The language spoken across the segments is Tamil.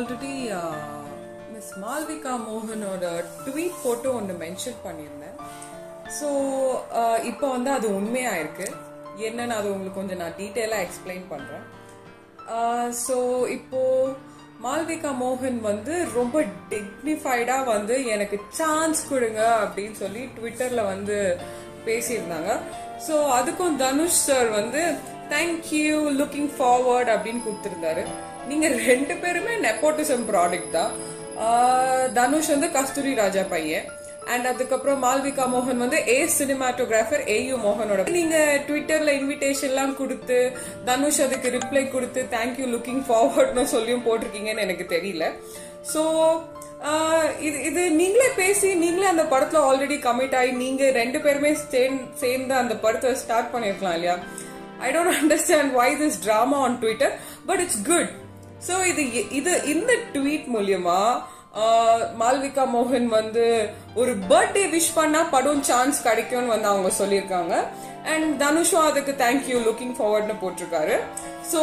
ஆல்ரெடி மிஸ் மால்விகா மோகனோட ட்வீட் போட்டு ஒன்று மென்ஷன் பண்ணியிருந்தேன் ஸோ இப்போ வந்து அது உண்மையாக இருக்கு என்னன்னு அது உங்களுக்கு கொஞ்சம் நான் டீட்டெயிலாக எக்ஸ்பிளைன் பண்ணுறேன் ஸோ இப்போ மால்விகா மோகன் வந்து ரொம்ப டிக்னிஃபைடா வந்து எனக்கு சான்ஸ் கொடுங்க அப்படின்னு சொல்லி ட்விட்டர்ல வந்து பேசியிருந்தாங்க ஸோ அதுக்கும் தனுஷ் சார் வந்து தேங்க்யூ லுக்கிங் ஃபார்வர்ட் அப்படின்னு கொடுத்துருந்தாரு நீங்க ரெண்டு பேருமே நெப்போட்டிசம் ப்ராடக்ட் தான் ஆஹ் தனுஷ் வந்து கஸ்தூரி ராஜா பையன் அண்ட் அதுக்கப்புறம் மால்விகா மோகன் வந்து ஏ சினிமாட்டோகிராஃபர் ஏயு மோகனோட நீங்க ட்விட்டர்ல இன்விடேஷன்லாம் கொடுத்து தனுஷ் அதுக்கு ரிப்ளை கொடுத்து தேங்க்யூ லுக்கிங் ஃபார்வர்ட்னு சொல்லியும் போட்டிருக்கீங்கன்னு எனக்கு தெரியல ஸோ இது இது நீங்களே பேசி நீங்களே அந்த படத்துல ஆல்ரெடி கமிட் ஆகி நீங்க ரெண்டு பேருமே சேர்ந்து சேர்ந்து அந்த படத்தை ஸ்டார்ட் பண்ணிருக்கலாம் இல்லையா I don't understand why this drama on Twitter but it's good so இது இது இந்த ட்வீட் மூலியமா ஆஹ் மால்விகா மோகன் வந்து ஒரு பர்த்டே விஷ் பண்ணா படம் சான்ஸ் கிடைக்கும்னு வந்து அவங்க சொல்லியிருக்காங்க அண்ட் தனுஷும் அதுக்கு தேங்க்யூ லுக்கிங் ஃபார்வர்ட்னு போட்டிருக்காரு ஸோ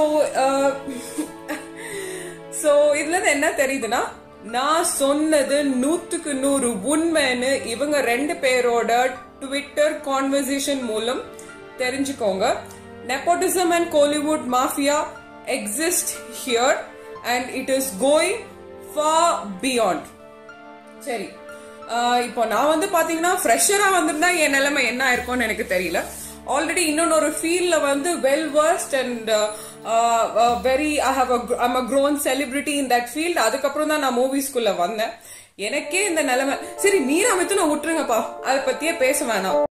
ஸோ இதுல இருந்து என்ன தெரியுதுன்னா நான் சொன்னது நூத்துக்கு நூறு உண்மைன்னு இவங்க ரெண்டு பேரோட ட்விட்டர் கான்வர்சேஷன் மூலம் தெரிஞ்சுக்கோங்க nepotism and Kollywood mafia exist here and it is going far beyond சரி ஆஹ் இப்போ நான் வந்து பாத்தீங்கன்னா ஃப்ரெஷரா வந்திருந்தா என் நிலைமை என்ன இருக்கும்னு எனக்கு தெரியல ஆல்ரெடி இன்னொன்னு ஒரு ஃபீல்ட்ல வந்து well worst and very I have I'm a grown celebrity in that field அதுக்கப்புறம் தான் நான் மூவிஸ்குள்ள வந்தேன் எனக்கே இந்த நிலைமை சரி மீரா மித்துன விட்டுருங்கப்பா அதை பத்தியே பேச வேணாம்